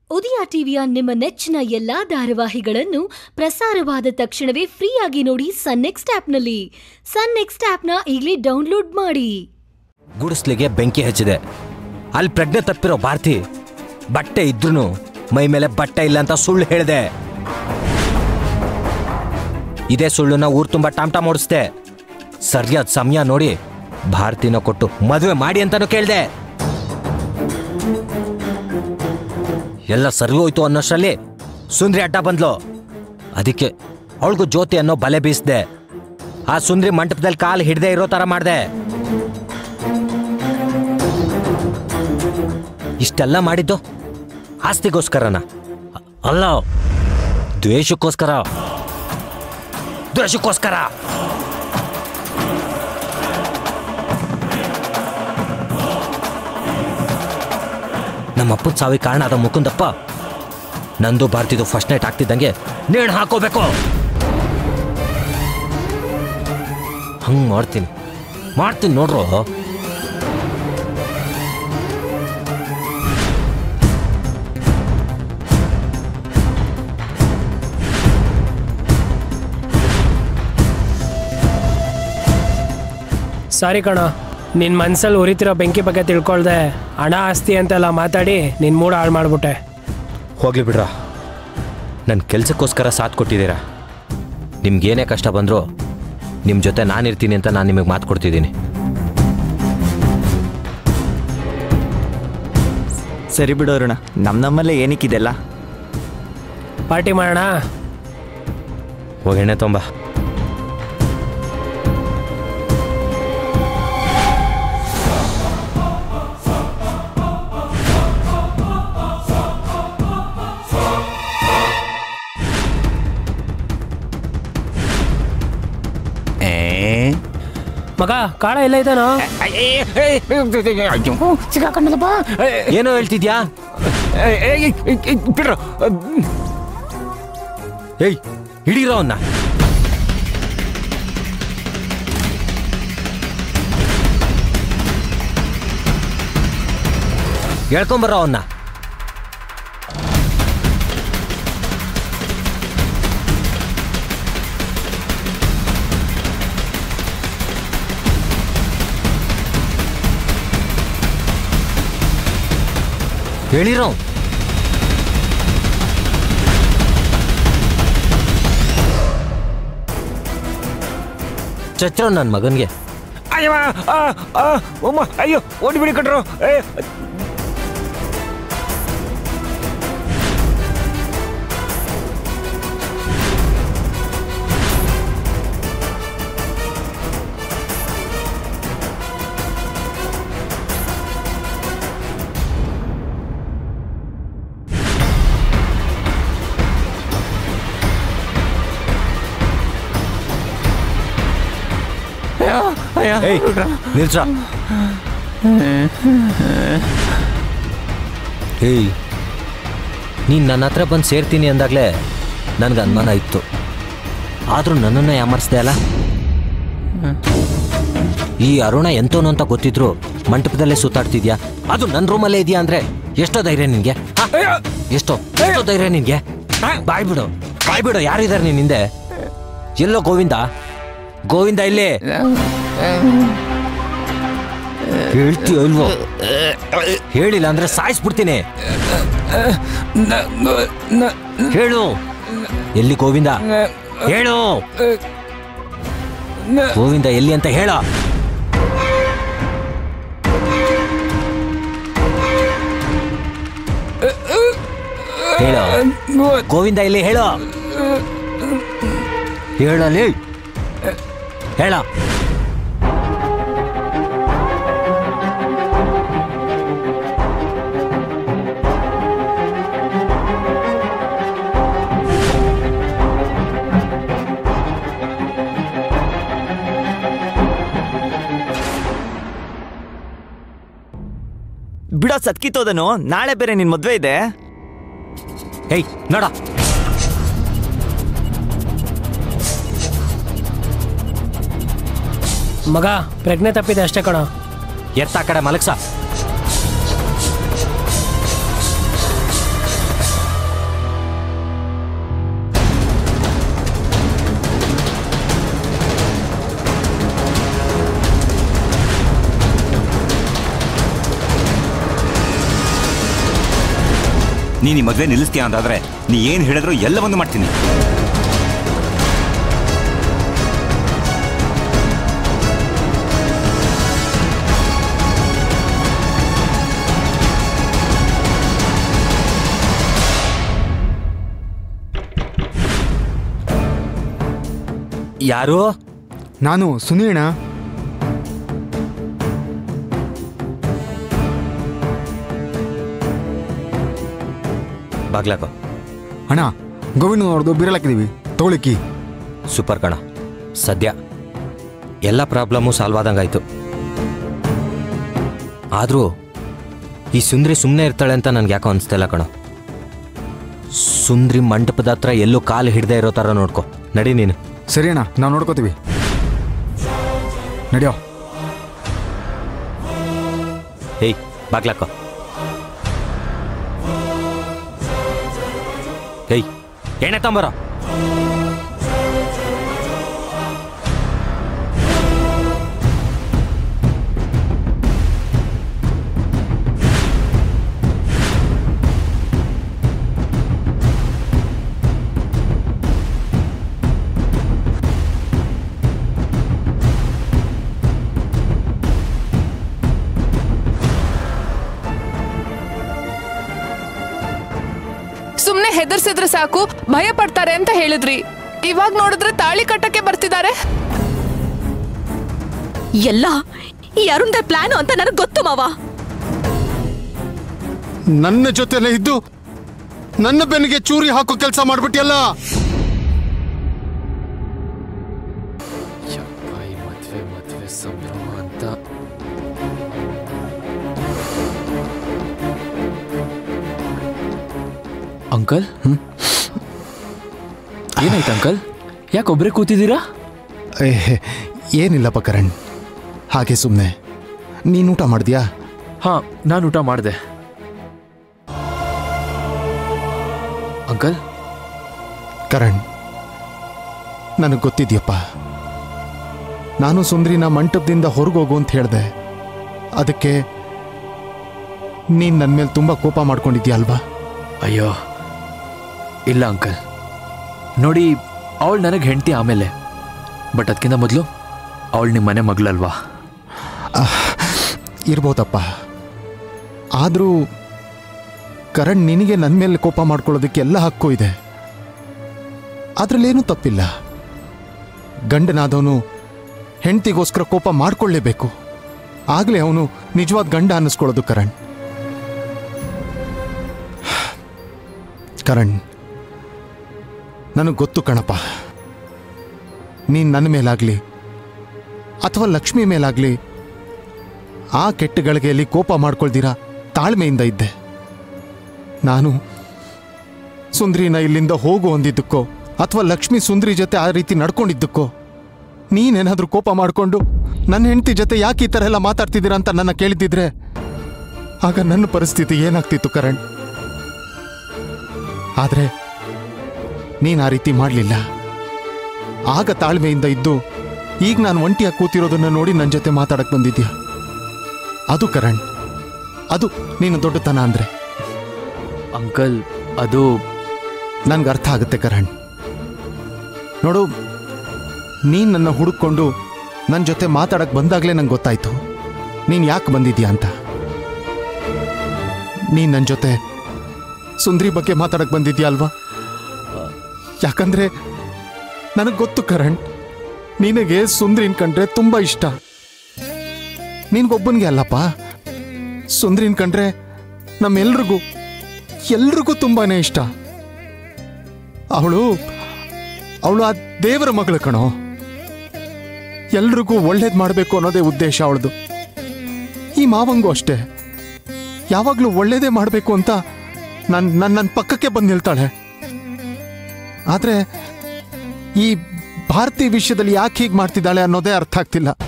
ಉದಯ ಟಿವಿಯ ನಿಮ್ಮ ನೆಚ್ಚಿನ ಎಲ್ಲಾ ಧಾರಾವಾಹಿಗಳನ್ನು ಪ್ರಸಾರವಾದ ತಕ್ಷಣವೇ ಫ್ರೀಯಾಗಿ ನೋಡಿ ಸನ್ ನೆಕ್ಸ್ಟ್ ಆಪ್ನಲ್ಲಿ ಸನ್ ನೆಕ್ಸ್ಟ್ ಆಪ್ನ ಈಗಲೇ ಡೌನ್ಲೋಡ್ ಮಾಡಿ ಗುಡಿಸ್ಲಿಗೆ ಬೆಂಕಿ ಹಚ್ಚಿದೆ ಅಲ್ಲಿ ಪ್ರಜ್ಞೆ ತಪ್ಪಿರೋ ಭಾರತಿ ಬಟ್ಟೆ ಇದ್ರೂ ಮೈ ಮೇಲೆ ಬಟ್ಟೆ ಇಲ್ಲ ಅಂತ ಸುಳ್ಳು ಹೇಳಿದೆ ಇದೇ ಸುಳ್ಳುನ ಊರ್ ತುಂಬ ಟಾಮ್ಟಾ ಓಡಿಸ್ದೆ ಸರಿಯಾದ ಸಮಯ ನೋಡಿ ಭಾರತಿನ ಕೊಟ್ಟು ಮದುವೆ ಮಾಡಿ ಅಂತಾನು ಕೇಳಿದೆ ಎಲ್ಲ ಸರಿ ಹೋಯ್ತು ಅನ್ನೋಷ್ಟರಲ್ಲಿ ಸುಂದ್ರಿ ಅಡ್ಡ ಬಂದ್ಲು ಅದಕ್ಕೆ ಅವಳಿಗೂ ಜ್ಯೋತಿ ಅನ್ನೋ ಬಲೆ ಬೀಸ್ದೆ ಆ ಸುಂದ್ರಿ ಮಂಟಪದಲ್ಲಿ ಕಾಲು ಹಿಡ್ದೆ ಇರೋ ಥರ ಮಾಡಿದೆ ಇಷ್ಟೆಲ್ಲ ಮಾಡಿದ್ದು ಆಸ್ತಿಗೋಸ್ಕರನ ಅ- ಅಲ್ಲ ದ್ವೇಷಕ್ಕೋಸ್ಕರ ದ್ವೇಷಕ್ಕೋಸ್ಕರ ನಮ್ಮ ಅಪ್ಪನ ಸಾವಿಗೆ ಕಾರಣ ಆದ ಮುಕುಂದಪ್ಪ ನಂದು ಭಾರತಿದು ಫಸ್ಟ್ ನೈಟ್ ಆಗ್ತಿದ್ದಂಗೆ ನೇಣು ಹಾಕೋಬೇಕು ಹಂಗ್ ಮಾಡ್ತೀನಿ ಮಾಡ್ತೀನಿ ನೋಡ್ರು ಸಾರಿ ಕಣ ನಿನ್ನ ಮನ್ಸಲ್ಲಿ ಉರಿತಿರೋ ಬೆಂಕಿ ಬಗ್ಗೆ ತಿಳ್ಕೊಳ್ದೆ ಹಣ ಆಸ್ತಿ ಅಂತೆಲ್ಲ ಮಾತಾಡಿ ನಿನ್ನ ಮೂಡ್ ಹಾಳು ಮಾಡ್ಬಿಟ್ಟೆ ಹೋಗ್ಲಿ ಬಿಡ್ರ ನನ್ನ ಕೆಲಸಕ್ಕೋಸ್ಕರ ಸಾಥ್ ಕೊಟ್ಟಿದ್ದೀರಾ ನಿಮ್ಗೇನೇ ಕಷ್ಟ ಬಂದರೂ ನಿಮ್ಮ ಜೊತೆ ನಾನಿರ್ತೀನಿ ಅಂತ ನಾನು ನಿಮಗೆ ಮಾತು ಕೊಡ್ತಿದ್ದೀನಿ ಸರಿ ಬಿಡು ಅರುಣ ನಮ್ಮ ನಮ್ಮಲ್ಲೇ ಏನಕ್ಕಿದೆಲ್ಲ ಪಾರ್ಟಿ ಮಾಡೋಣ ಹೋಗಿ ಎಣ್ಣೆ ತೊಂಬ ಮಗ ಕಾಳ ಎಲ್ಲ ಇದ್ದಾನೋ ಸಿಗಾಕೊಂಡಲ್ಲಪ್ಪ ಏನೋ ಹೇಳ್ತಿದ್ಯಾ ಬಿಡ್ರು ಏಯ್ ಹಿಡೀರೋ ಅವನ್ನ ಹೇಳ್ಕೊಂಬರೋ ಅವನ್ನ ಹೇಳಿರೋ ಚಚ್ರೋ ನನ್ನ ಮಗನ್ಗೆ ಅಯ್ಯವ ಆ, ಆ, ಅಮ್ಮ ಅಯ್ಯೋ ಓಡಿಬಿಡಿ ಕಟ್ರು ಏ ಏಯ್ ನಿಲ್ಸ ಏಯ್ ನೀನು ನನ್ನ ಹತ್ರ ಬಂದು ಸೇರ್ತೀನಿ ಅಂದಾಗಲೇ ನನಗೆ ಅನುಮಾನ ಇತ್ತು ಆದರೂ ನನ್ನನ್ನು ಯಾಮರ್ಸ್ದೆ ಅಲ್ಲ ಈ ಅರುಣ ಎಂತೋನು ಅಂತ ಗೊತ್ತಿದ್ರು ಮಂಟಪದಲ್ಲೇ ಸುತ್ತಾಡ್ತಿದ್ಯಾ ಅದು ನನ್ನ ರೂಮಲ್ಲೇ ಇದೆಯಾ ಅಂದ್ರೆ ಎಷ್ಟೋ ಧೈರ್ಯ ನಿನ್ಗೆ ಹ? ಎಷ್ಟೋ ಎಷ್ಟೋ ಧೈರ್ಯ ನಿನ್ಗೆ ಬಾಯ್ ಬಿಡು ಬಾಯ್ ಬಿಡು ಯಾರಿದ್ದಾರೆ ನಿನ್ ಹಿಂದೆ ಎಲ್ಲೋ ಗೋವಿಂದ ಗೋವಿಂದ ಇಲ್ಲಿ ಹೇಳ್ತೀಯೋ ಇಲ್ವೋ ಹೇಳಿಲ್ಲ ಅಂದ್ರೆ ಸಾಯಿಸ್ಬಿಡ್ತೀನಿ ಹೇಳು ಎಲ್ಲಿ ಗೋವಿಂದ ಹೇಳು ಗೋವಿಂದ ಎಲ್ಲಿ ಅಂತ ಹೇಳ ಹೇಳು ಗೋವಿಂದ ಎಲ್ಲಿ ಹೇಳು ಹೇಳಲಿ ಹೇಳ ಬಿಡೋ ಸತ್ಕಿತ್ತೋದನು ನಾಳೆ ಬೇರೆ ನಿನ್ ಮದ್ವೆ ಇದೆ ಹೇಯ್ ನೋಡ ಮಗ ಪ್ರಜ್ಞೆ ತಪ್ಪಿದೆ ಅಷ್ಟೇ ಕಣ ಎತ್ತ ಆ ಕಡೆ ಮಲಗ್ಸ ನೀನು ಈ ಮದುವೆ ನಿಲ್ಲಿಸ್ತೀಯ ಅಂತಾದ್ರೆ ನೀ ಏನು ಹೇಳಿದ್ರು ಎಲ್ಲವನ್ನೂ ಮಾಡ್ತೀನಿ ಯಾರು ನಾನು ಸುನೀಣ ಬಾಗ್ಲಾಕೋ ಅಣ್ಣ ಗೋವಿಂದ ಅವ್ರದ್ದು ಬಿರಲಾಕಿದೀವಿ ತಗೊಳಿಕ್ಕಿ ಸೂಪರ್ ಕಣ ಸದ್ಯ ಎಲ್ಲ ಪ್ರಾಬ್ಲಮ್ಮು ಸಾಲ್ವ್ ಆದಂಗಾಯ್ತು ಆದರೂ ಈ ಸುಂದ್ರಿ ಸುಮ್ಮನೆ ಇರ್ತಾಳೆ ಅಂತ ನನಗೆ ಯಾಕೋ ಅನಿಸ್ತಿಲ್ಲ ಕಣೋ ಸುಂದ್ರಿ ಮಂಟಪದ ಹತ್ರ ಎಲ್ಲೂ ಕಾಲು ಹಿಡ್ದೇ ಇರೋ ಥರ ನೋಡ್ಕೊ ನಡಿ ನೀನು ಸರಿ ಅಣ್ಣ ನಾವು ನೋಡ್ಕೋತೀವಿ ನಡಿಯೋ ಏಯ್ ಬಾಗ್ಲಾಕೋ ಏಯ್ ಎಣ್ಣೆ ತಂಬರೋ ಸುಮ್ನೆ ಹೆದರ್ಸಿದ್ರೆ ಸಾಕು ಭಯ ಪಡ್ತಾರೆ ಅಂತ ಹೇಳಿದ್ರಿ ಇವಾಗ ನೋಡಿದ್ರೆ ತಾಳಿ ಕಟ್ಟಕ್ಕೆ ಬರ್ತಿದ್ದಾರೆ ಎಲ್ಲ ಈ ಅರುಣ್ದ ಪ್ಲಾನು ಅಂತ ನನಗೆ ಗೊತ್ತು ಮಾವ ನನ್ನ ಜೊತೆಲೇ ಇದ್ದು ನನ್ನ ಬೆನ್ನಿಗೆ ಚೂರಿ ಹಾಕೋ ಕೆಲಸ ಮಾಡ್ಬಿಟ್ಟಿಯಲ್ಲ ಮದ್ವೆ ಮದ್ವೆ ಸಂಭ್ರಮ ಅಂತ ಅಂಕಲ್ ಏನಾಯ್ತು ಅಂಕಲ್ ಯಾಕೆ ಒಬ್ಬರೇ ಕೂತಿದ್ದೀರಾ ಏನಿಲ್ಲಪ್ಪ ಕರಣ್ ಹಾಗೆ ಸುಮ್ಮನೆ ನೀನು ಊಟ ಮಾಡಿದ್ಯಾ ಹಾ ನಾನು ಊಟ ಮಾಡಿದೆ ಅಂಕಲ್ ಕರಣ್ ನನಗೆ ಗೊತ್ತಿದ್ಯಪ್ಪ ನಾನು ಸುಂದ್ರಿನ ಮಂಟಪದಿಂದ ಹೊರಗೋಗು ಅಂತ ಹೇಳಿದೆ ಅದಕ್ಕೆ ನೀನು ನನ್ನ ಮೇಲೆ ತುಂಬ ಕೋಪ ಮಾಡ್ಕೊಂಡಿದ್ಯಾ ಅಲ್ವಾ ಅಯ್ಯೋ ಇಲ್ಲ ಅಂಕಲ್ ನೋಡಿ ಅವಳು ನನಗೆ ಹೆಂಡತಿ ಆಮೇಲೆ ಬಟ್ ಅದಕ್ಕಿಂತ ಮೊದಲು ಅವಳು ನಿಮ್ಮ ಮನೆ ಮಗಳಲ್ವಾ ಇರ್ಬೋದಪ್ಪ ಆದರೂ ಕರಣ್ ನಿನಗೆ ನನ್ನ ಮೇಲೆ ಕೋಪ ಮಾಡ್ಕೊಳ್ಳೋದಕ್ಕೆ ಎಲ್ಲ ಹಕ್ಕು ಇದೆ ಅದರಲ್ಲೇನೂ ತಪ್ಪಿಲ್ಲ ಗಂಡನಾದವನು ಹೆಂಡತಿಗೋಸ್ಕರ ಕೋಪ ಮಾಡ್ಕೊಳ್ಳೇಬೇಕು ಆಗಲೇ ಅವನು ನಿಜವಾದ ಗಂಡ ಅನ್ನಿಸ್ಕೊಳ್ಳೋದು ಕರಣ್ ಕರಣ್ ನನಗೆ ಗೊತ್ತು ಕಣಪ್ಪ ನೀನು ನನ್ನ ಮೇಲಾಗಲಿ ಅಥವಾ ಲಕ್ಷ್ಮಿ ಮೇಲಾಗಲಿ ಆ ಕೆಟ್ಟ ಗಳಿಗೆಯಲ್ಲಿ ಕೋಪ ಮಾಡ್ಕೊಳ್ದಿರಾ ತಾಳ್ಮೆಯಿಂದ ಇದ್ದೆ ನಾನು ಸುಂದ್ರಿನ ಇಲ್ಲಿಂದ ಹೋಗು ಅಂದಿದ್ದಕ್ಕೋ ಅಥವಾ ಲಕ್ಷ್ಮಿ ಸುಂದ್ರಿ ಜೊತೆ ಆ ರೀತಿ ನಡ್ಕೊಂಡಿದ್ದಕ್ಕೋ ನೀನೇನಾದ್ರೂ ಕೋಪ ಮಾಡಿಕೊಂಡು ನನ್ನ ಹೆಂಡತಿ ಜೊತೆ ಯಾಕೆ ಈ ಥರ ಎಲ್ಲ ಮಾತಾಡ್ತಿದ್ದೀರಾ ಅಂತ ನನ್ನ ಕೇಳಿದ್ದಿದ್ರೆ ಆಗ ನನ್ನ ಪರಿಸ್ಥಿತಿ ಏನಾಗ್ತಿತ್ತು ಕರಣ್ ಆದರೆ ನೀನು ಆ ರೀತಿ ಮಾಡಲಿಲ್ಲ ಆಗ ತಾಳ್ಮೆಯಿಂದ ಇದ್ದು ಈಗ ನಾನು ಒಂಟಿಯಾಗಿ ಕೂತಿರೋದನ್ನ ನೋಡಿ ನನ್ನ ಜೊತೆ ಮಾತಾಡಕ್ ಬಂದಿದ್ಯಾ ಅದು ಕರಣ್ ಅದು ನೀನು ದೊಡ್ಡತನ ಅಂದ್ರೆ ಅಂಕಲ್ ಅದು ನನ್ಗೆ ಅರ್ಥ ಆಗುತ್ತೆ ಕರಣ್ ನೋಡು ನೀನು ನನ್ನ ಹುಡುಕೊಂಡು ನನ್ನ ಜೊತೆ ಮಾತಾಡಕ್ ಬಂದಾಗಲೇ ನಂಗೆ ಗೊತ್ತಾಯ್ತು ನೀನು ಯಾಕೆ ಬಂದಿದ್ಯಾ ಅಂತ ನೀನು ನನ್ನ ಜೊತೆ ಸುಂದ್ರಿ ಬಗ್ಗೆ ಮಾತಾಡಕ್ ಬಂದಿದ್ಯಾ ಅಲ್ವಾ ಯಾಕಂದ್ರೆ ನನಗೆ ಗೊತ್ತು ಕರಣ್ ನಿನಗೆ ಸುಂದ್ರಿನ್ ಕಂಡ್ರೆ ತುಂಬ ಇಷ್ಟ ನಿನ್ಗೊಬ್ಬನಿಗೆ ಅಲ್ಲಪ್ಪ ಸುಂದ್ರಿನ್ ಕಂಡ್ರೆ ನಮ್ಮೆಲ್ರಿಗೂ ಎಲ್ರಿಗೂ ತುಂಬಾನೇ ಇಷ್ಟ ಅವಳು ಅವಳು ಆ ದೇವರ ಮಗಳು ಕಣೋ ಎಲ್ರಿಗೂ ಒಳ್ಳೇದು ಮಾಡಬೇಕು ಅನ್ನೋದೇ ಉದ್ದೇಶ ಅವಳದು ಈ ಮಾವಂಗೂ ಅಷ್ಟೇ ಯಾವಾಗಲೂ ಒಳ್ಳೇದೇ ಮಾಡಬೇಕು ಅಂತ ನನ್ನ ನನ್ನ ನನ್ನ ಪಕ್ಕಕ್ಕೆ ಬಂದು ನಿಲ್ತಾಳೆ ಆದರೆ ಈ ಭಾರತಿ ವಿಷಯದಲ್ಲಿ ಯಾಕೆ ಹೀಗೆ ಮಾಡ್ತಿದ್ದಾಳೆ ಅನ್ನೋದೇ ಅರ್ಥ ಆಗ್ತಿಲ್ಲ